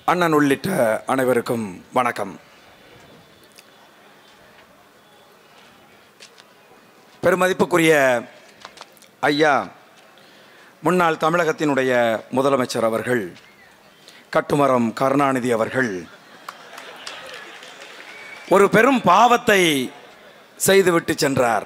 அண்ணன் உள்ளிட்ட அனைவருக்கும் வணக்கம் பெருமதிப்புக்குரிய ஐயா முன்னாள் தமிழகத்தினுடைய முதலமைச்சர் அவர்கள் கட்டுமரம் கருணாநிதி அவர்கள் ஒரு பெரும் பாவத்தை செய்துவிட்டு சென்றார்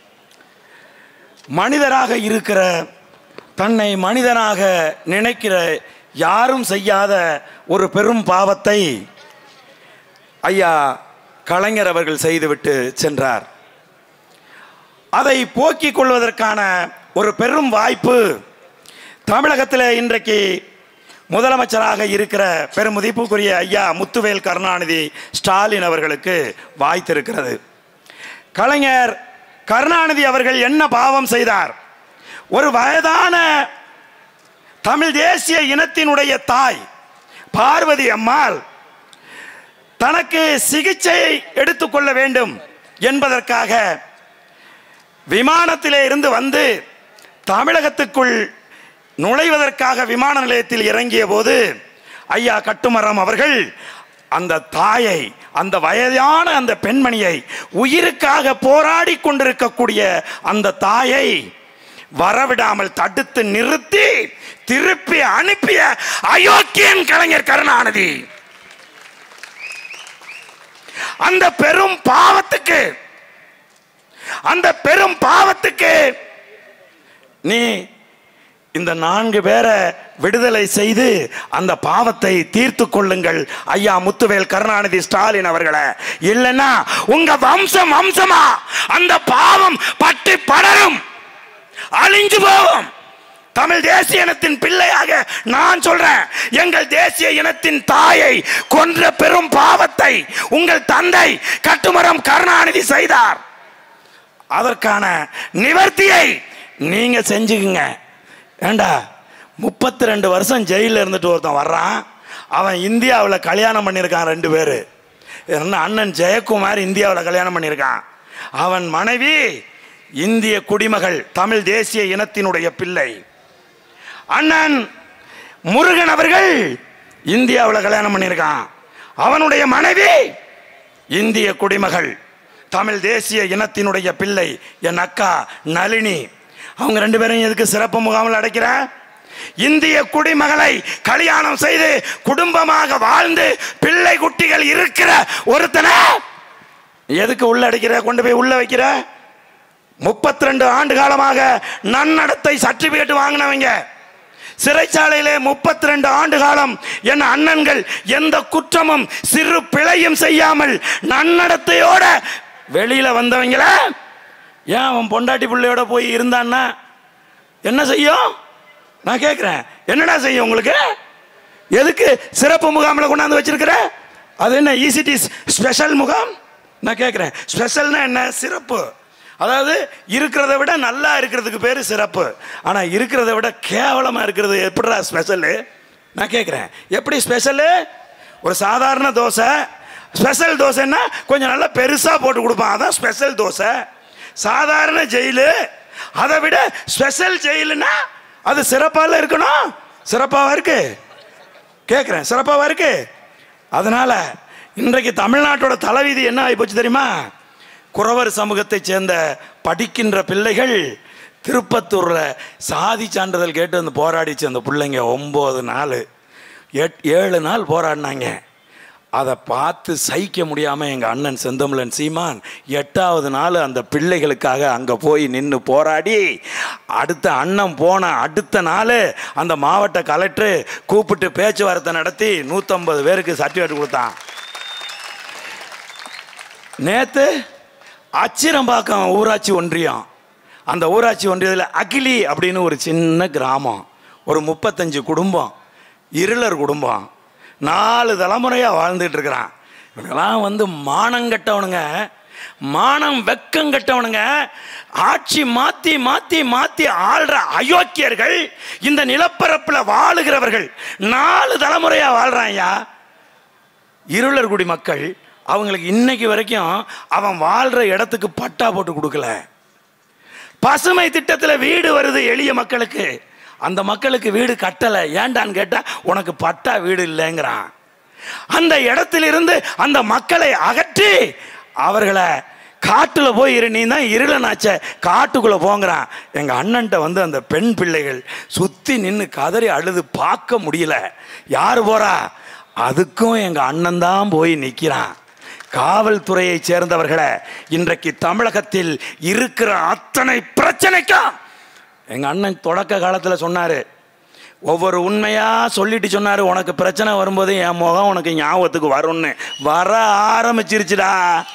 மனிதராக இருக்கிற தன்னை மனிதனாக நினைக்கிற யாரும் செய்யாத ஒரு பெரும் பாவத்தை ஐயா கலைஞர் அவர்கள் செய்துவிட்டு சென்றார் அதை போக்கிக் கொள்வதற்கான ஒரு பெரும் வாய்ப்பு தமிழகத்தில் இன்றைக்கு முதலமைச்சராக இருக்கிற பெருமதிப்புக்குரிய ஐயா முத்துவேல் கருணாநிதி ஸ்டாலின் அவர்களுக்கு வாய்த்திருக்கிறது கலைஞர் கருணாநிதி அவர்கள் என்ன பாவம் செய்தார் ஒரு வயதான தமிழ் தேசிய இனத்தினுடைய தாய் பார்வதி அம்மாள் தனக்கு சிகிச்சை எடுத்துக்கொள்ள வேண்டும் என்பதற்காக விமானத்திலே இருந்து வந்து தமிழகத்துக்குள் நுழைவதற்காக விமான நிலையத்தில் இறங்கிய போது ஐயா கட்டுமரம் அவர்கள் அந்த தாயை அந்த வயதான அந்த பெண்மணியை உயிருக்காக போராடி கொண்டிருக்கக்கூடிய அந்த தாயை வரவிடாமல் தடுத்து நிறுத்தி திருப்பி அனுப்பிய அயோக்கியன் கலைஞர் கருணாநிதி அந்த பெரும் பாவத்துக்கு அந்த பெரும் பாவத்துக்கு நீ இந்த நான்கு பேரை விடுதலை செய்து அந்த பாவத்தை தீர்த்து கொள்ளுங்கள் ஐயா முத்துவேல் கருணாநிதி ஸ்டாலின் அவர்களை இல்லைன்னா உங்க வம்சம் வம்சமா அந்த பாவம் பட்டு படரும் அழிஞ்சு போகும் தமிழ் தேசிய இனத்தின் பிள்ளையாக நான் சொல்றேன் எங்கள் தேசிய இனத்தின் தாயை கொன்ற பெரும் பாவத்தை உங்கள் தந்தை கட்டுமரம் கருணாநிதி செய்தார் அதற்கான நிவர்த்தியை நீங்க செஞ்சுக்குங்க ஏண்டா முப்பத்தி ரெண்டு வருஷம் ஜெயிலில் இருந்துட்டு ஒருத்தன் வர்றான் அவன் இந்தியாவில் கல்யாணம் பண்ணியிருக்கான் ரெண்டு பேர் என்ன அண்ணன் ஜெயக்குமார் இந்தியாவில் கல்யாணம் பண்ணியிருக்கான் அவன் மனைவி இந்திய குடிமகள் தமிழ் தேசிய இனத்தினுடைய பிள்ளை அண்ணன் முருகன் அவர்கள் இந்தியாவில் கல்யாணம் பண்ணியிருக்கான் அவனுடைய மனைவி இந்திய குடிமகள் தமிழ் தேசிய இனத்தினுடைய பிள்ளை என் அக்கா நளினி அவங்க ரெண்டு பேரும் எதுக்கு சிறப்பு முகாமில் அடைக்கிற இந்திய குடிமகளை கல்யாணம் செய்து குடும்பமாக வாழ்ந்து பிள்ளை குட்டிகள் இருக்கிற ஒருத்தனை எதுக்கு உள்ள அடைக்கிற கொண்டு போய் உள்ள வைக்கிற முப்பத்தி ரெண்டு ஆண்டு காலமாக நன்னடத்தை சர்டிபிகேட் வாங்கினவங்க சிறைச்சாலையிலே முப்பத்தி ரெண்டு ஆண்டு காலம் என் அண்ணன்கள் எந்த குற்றமும் சிறு பிழையும் செய்யாமல் நன்னடத்தையோட வெளியில வந்தவங்கள ஏன் அவன் பொண்டாட்டி பிள்ளையோட போய் இருந்தான்னா என்ன செய்யும் நான் கேட்குறேன் என்னடா செய்யும் உங்களுக்கு எதுக்கு சிறப்பு முகாமில் கொண்டாந்து வச்சிருக்கிற அது என்ன இசிடி ஸ்பெஷல் முகாம் நான் கேட்குறேன் ஸ்பெஷல்னா என்ன சிறப்பு அதாவது இருக்கிறத விட நல்லா இருக்கிறதுக்கு பேர் சிறப்பு ஆனால் இருக்கிறத விட கேவலமாக இருக்கிறது எப்படிடா ஸ்பெஷலு நான் கேட்குறேன் எப்படி ஸ்பெஷலு ஒரு சாதாரண தோசை ஸ்பெஷல் தோசைன்னா கொஞ்சம் நல்லா பெருசாக போட்டு கொடுப்பான் அதான் ஸ்பெஷல் தோசை சாதாரண ஜெயிலு அதை விட ஸ்பெஷல் ஜெயிலுன்னா அது சிறப்பாக இருக்கணும் சிறப்பாக இருக்கு கேட்குறேன் சிறப்பாக இருக்கு அதனால இன்றைக்கு தமிழ்நாட்டோட தலைவிதி என்ன ஆகி போச்சு தெரியுமா குறவர் சமூகத்தைச் சேர்ந்த படிக்கின்ற பிள்ளைகள் திருப்பத்தூரில் சாதி சான்றிதழ் கேட்டு வந்து போராடிச்சு அந்த பிள்ளைங்க ஒம்பது நாள் எட் ஏழு நாள் போராடினாங்க அதை பார்த்து சகிக்க முடியாமல் எங்கள் அண்ணன் செந்தமிழன் சீமான் எட்டாவது நாள் அந்த பிள்ளைகளுக்காக அங்கே போய் நின்று போராடி அடுத்த அண்ணன் போன அடுத்த நாள் அந்த மாவட்ட கலெக்டர் கூப்பிட்டு பேச்சுவார்த்தை நடத்தி நூற்றம்பது பேருக்கு சர்டிஃபிகேட் கொடுத்தான் நேற்று அச்சிரம்பாக்கம் ஊராட்சி ஒன்றியம் அந்த ஊராட்சி ஒன்றியத்தில் அகிலி அப்படின்னு ஒரு சின்ன கிராமம் ஒரு முப்பத்தஞ்சு குடும்பம் இருளர் குடும்பம் நாலு தலைமுறையாக வாழ்ந்துட்டு இருக்கிறான் இவங்கெல்லாம் வந்து மானம் கட்டவனுங்க மானம் வெக்கம் கட்டவனுங்க ஆட்சி மாத்தி மாத்தி மாத்தி ஆள்ற அயோக்கியர்கள் இந்த நிலப்பரப்பில் வாழுகிறவர்கள் நாலு தலைமுறையா வாழ்றான்யா இருளர்குடி மக்கள் அவங்களுக்கு இன்னைக்கு வரைக்கும் அவன் வாழ்ற இடத்துக்கு பட்டா போட்டு கொடுக்கல பசுமை திட்டத்தில் வீடு வருது எளிய மக்களுக்கு அந்த மக்களுக்கு வீடு கட்டலை ஏன்டான்னு கேட்டா உனக்கு பட்டா வீடு இல்லைங்கிறான் அந்த இடத்திலிருந்து அந்த மக்களை அகற்றி அவர்களை காட்டுல போய் இரு நீ தான் இருளனாச்ச காட்டுக்குள்ள போங்கிறான் எங்க அண்ணன்ட்ட வந்து அந்த பெண் பிள்ளைகள் சுத்தி நின்று கதறி அழுது பார்க்க முடியல யார் போறா அதுக்கும் எங்க அண்ணன் தான் போய் நிக்கிறான் காவல்துறையை சேர்ந்தவர்களை இன்றைக்கு தமிழகத்தில் இருக்கிற அத்தனை பிரச்சனைக்கும் எங்க அண்ணன் தொடக்க காலத்துல சொன்னாரு ஒவ்வொரு உண்மையா சொல்லிட்டு சொன்னாரு உனக்கு பிரச்சனை வரும்போது என் முகம் உனக்கு ஞாபகத்துக்கு வரும்னு வர ஆரம்பிச்சிருச்சுடா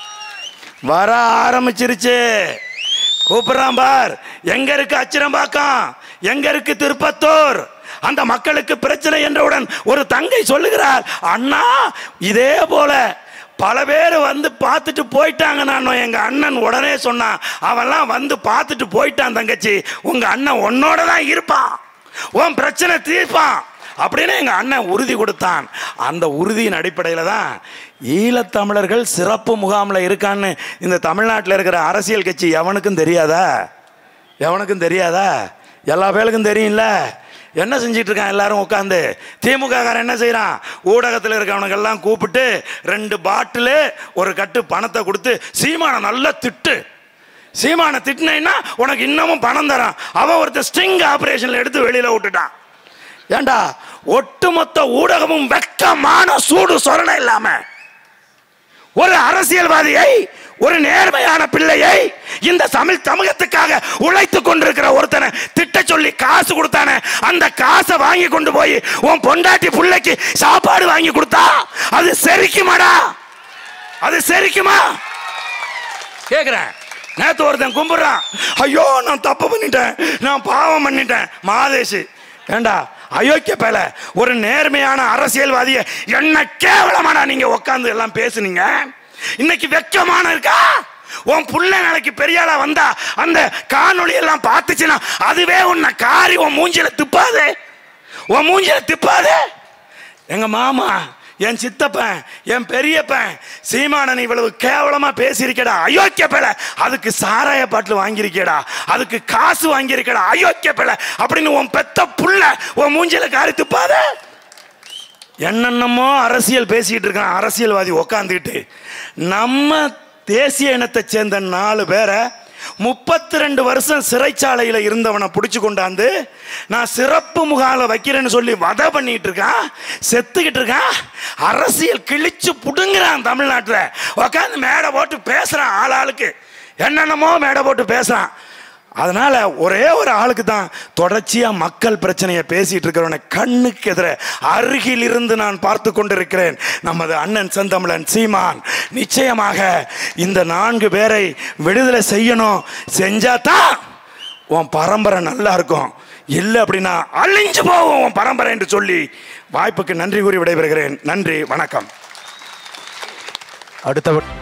வர ஆரம்பிச்சிருச்சு கூப்பிடுறான் பார் எங்க இருக்கு அச்சிரம்பாக்கம் எங்க இருக்கு திருப்பத்தூர் அந்த மக்களுக்கு பிரச்சனை என்றவுடன் ஒரு தங்கை சொல்லுகிறார் அண்ணா இதே போல பல பேர் வந்து பார்த்துட்டு போயிட்டாங்க நான் எங்க அண்ணன் உடனே சொன்னான் அவன்லாம் வந்து பார்த்துட்டு போயிட்டான் தங்கச்சி உங்க அண்ணன் உன்னோட தான் இருப்பான் உன் பிரச்சனை தீர்ப்பான் அப்படின்னு எங்க அண்ணன் உறுதி கொடுத்தான் அந்த உறுதியின் அடிப்படையில் தான் ஈழத்தமிழர்கள் சிறப்பு முகாமில் இருக்கான்னு இந்த தமிழ்நாட்டில் இருக்கிற அரசியல் கட்சி எவனுக்கும் தெரியாதா எவனுக்கும் தெரியாதா எல்லா பேருக்கும் தெரியும்ல என்ன செஞ்சிட்டு இருக்கான் எல்லாரும் உட்காந்து திமுக காரன் என்ன செய்றான் ஊடகத்தில் இருக்கவனுக்கெல்லாம் கூப்பிட்டு ரெண்டு பாட்டிலு ஒரு கட்டு பணத்தை கொடுத்து சீமானை நல்லா திட்டு சீமானை திட்டினேன்னா உனக்கு இன்னமும் பணம் தரான் அவன் ஒருத்தர் ஸ்ட்ரிங் ஆபரேஷன்ல எடுத்து வெளியில விட்டுட்டான் ஏண்டா ஒட்டுமொத்த ஊடகமும் வெக்கமான சூடு சொரணை இல்லாம ஒரு அரசியல்வாதியை ஒரு நேர்மையான பிள்ளையை இந்த தமிழ் சமூகத்துக்காக உழைத்து கொண்டிருக்கிற ஒருத்தனை திட்ட சொல்லி காசு கொடுத்தானே அந்த காசை வாங்கி கொண்டு போய் உன் பொண்டாட்டி பிள்ளைக்கு சாப்பாடு வாங்கி கொடுத்தா அது செரிக்குமாடா அது செரிக்குமா கேக்குறேன் நேத்து ஒருத்தன் கும்பிடுறான் ஐயோ நான் தப்பு பண்ணிட்டேன் நான் பாவம் பண்ணிட்டேன் மாதேஷ் ஏண்டா அயோக்கிய பேல ஒரு நேர்மையான அரசியல்வாதிய என்ன கேவலமாடா நீங்க உட்காந்து எல்லாம் பேசுனீங்க இன்னைக்கு வெக்கமான இருக்கா உன் புள்ள நாளைக்கு பெரியாளா வந்தா அந்த காணொளி எல்லாம் பார்த்துச்சுன்னா அதுவே உன்னை காரி உன் மூஞ்சில துப்பாதே உன் மூஞ்சில திப்பாதே எங்க மாமா என் சித்தப்பன் என் பெரியப்பன் சீமானன் இவ்வளவு கேவலமா பேசியிருக்கடா அயோக்கிய பேல அதுக்கு சாராய பாட்டில் வாங்கியிருக்கேடா அதுக்கு காசு வாங்கியிருக்கடா அயோக்கிய பேல அப்படின்னு உன் பெத்த புள்ள உன் மூஞ்சில காரி துப்பாத என்னென்னமோ அரசியல் பேசிட்டு இருக்கான் அரசியல்வாதி உக்காந்துக்கிட்டு நம்ம தேசிய இனத்தை சேர்ந்த நாலு பேரை முப்பத்தி ரெண்டு வருஷம் சிறைச்சாலையில் இருந்தவனை பிடிச்சி கொண்டாந்து நான் சிறப்பு முகால வைக்கிறேன்னு சொல்லி வதை பண்ணிட்டு இருக்கான் செத்துக்கிட்டு இருக்கான் அரசியல் கிழிச்சு புடுங்குறான் தமிழ்நாட்டில் உட்காந்து மேடை போட்டு பேசுறான் ஆள் ஆளுக்கு என்னென்னமோ மேடை போட்டு பேசுறான் அதனால ஒரே ஒரு ஆளுக்கு தான் தொடர்ச்சியா மக்கள் பிரச்சனையை பேசிட்டு இருக்கிறவனை கண்ணுக்கு எதிர அருகில் இருந்து நான் பார்த்து கொண்டிருக்கிறேன் நமது அண்ணன் செந்தமிழன் சீமான் நிச்சயமாக இந்த நான்கு பேரை விடுதலை செய்யணும் செஞ்சா தான் உன் பரம்பரை நல்லா இருக்கும் இல்லை அப்படின்னா அழிஞ்சு போகும் உன் பரம்பரை என்று சொல்லி வாய்ப்புக்கு நன்றி கூறி விடைபெறுகிறேன் நன்றி வணக்கம் அடுத்தவர்